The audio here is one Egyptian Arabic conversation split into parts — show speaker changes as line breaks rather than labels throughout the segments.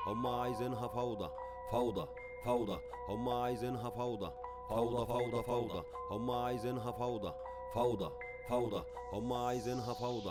هم عايزينها فوضى فوضى فوضى هم عايزينها فوضى فوضى فوضى فوضى هم عايزينها فوضى فوضى فوضى هم عايزينها فوضى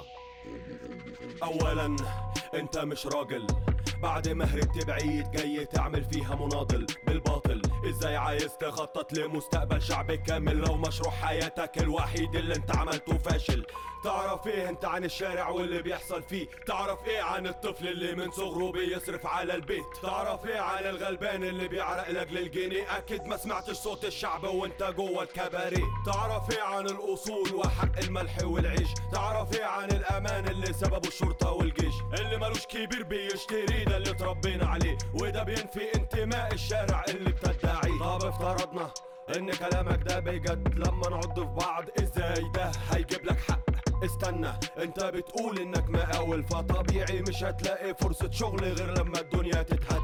اولا انت مش راجل بعد ما هربت بعيد جاي تعمل فيها مناضل بالباطل ازاي عايز تخطط لمستقبل شعب كامل لو مشروع حياتك الوحيد اللي انت عملته فاشل تعرف ايه انت عن الشارع واللي بيحصل فيه تعرف ايه عن الطفل اللي من صغره بيصرف على البيت تعرف ايه عن الغلبان اللي بيعرق لاجل الجنيه اكيد ما سمعتش صوت الشعب وانت جوه الكباريه تعرف ايه عن الاصول وحق الملح والعيش تعرف ايه عن الامان اللي سببه الشرطه والجيش اللي ملوش كبير بيشتري ده اللي اتربينا عليه وده بينفي انتماء الشارع اللي بتدعيه طب افترضنا ان كلامك ده بجد لما نعض في بعض ازاي ده هيجيب لك حق استنى انت بتقول انك مقاول فطبيعي مش هتلاقي فرصة شغل غير لما الدنيا تتهد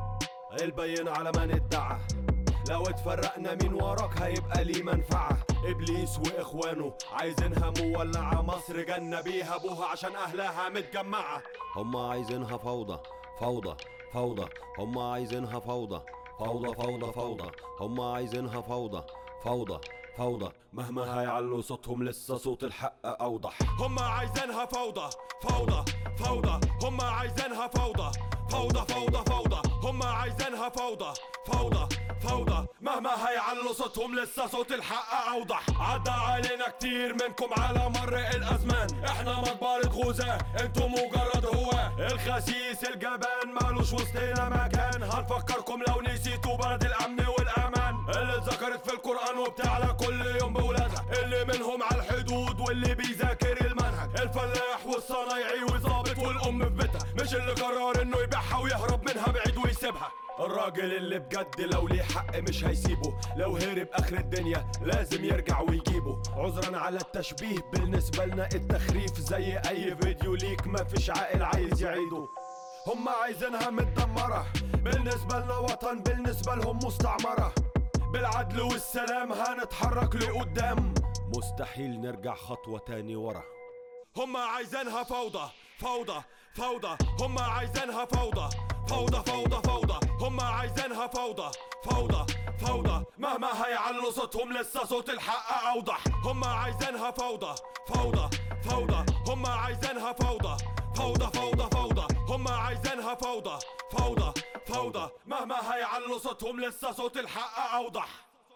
البين على من ادعى لو اتفرقنا مين وراك هيبقى ليه منفعة ابليس واخوانه عايزينها مولعة مصر جنة بيها ابوها عشان اهلها متجمعة
هم عايزينها فوضى فوضى فوضى هم عايزينها فوضى فوضى فوضى فوضى هم عايزينها فوضى فوضى فوضى
مهما هيعلوا صوتهم لسه صوت الحق اوضح هم عايزينها فوضى فوضى فوضى هم عايزينها فوضى فوضى فوضى فوضى هم عايزينها فوضى فوضى فوضى مهما هيعلوا صوتهم لسه صوت الحق اوضح عدى علينا كتير منكم على مر الازمان احنا مقبرة غزاة انتوا مجرد هواة الخسيس الجبان مالوش وسطنا مكان هنفكركم لو نسيتوا بلد الامن والامان اللي اتذكرت في القران وبتعلى كل يوم بولادها اللي منهم على الحدود واللي بيذاكر المنهج الفلاح والصنايعي وظابط والام في بيتها مش اللي قرر انه يبيعها ويهرب منها بعيد ويسيبها الراجل اللي بجد لو ليه حق مش هيسيبه لو هرب اخر الدنيا لازم يرجع ويجيبه عذرا على التشبيه بالنسبة لنا التخريف زي اي فيديو ليك مفيش عاقل عايز يعيده هم عايزينها متدمرة بالنسبة لنا وطن بالنسبة لهم مستعمرة بالعدل والسلام هنتحرك لقدام
مستحيل نرجع خطوة تاني ورا
هم عايزينها فوضى فوضى فوضى هم عايزينها فوضى فوضى فوضى فوضى هم عايزينها فوضى فوضى فوضى مهما هيعلوا صوتهم لسه صوت الحق اوضح هم عايزينها فوضى فوضى فوضى هم عايزينها فوضى فوضى فوضى فوضى هم عايزينها فوضى فوضى فوضى مهما هيعلوا صوتهم لسه صوت الحق اوضح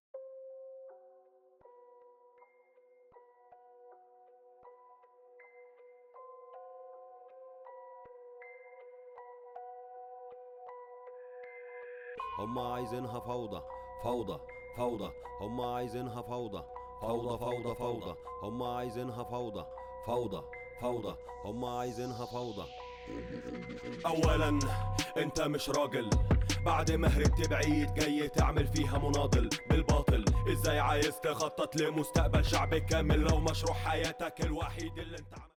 هم عايزينها فوضى فوضى فوضى هم عايزينها فوضى فوضى فوضى فوضى هم عايزينها فوضى فوضى فوضى هم عايزينها فوضى
اولا انت مش راجل بعد ما هربت بعيد جاي تعمل فيها مناضل بالباطل ازاي عايز تخطط لمستقبل شعب كامل لو مشروع حياتك الوحيد اللي انت عمل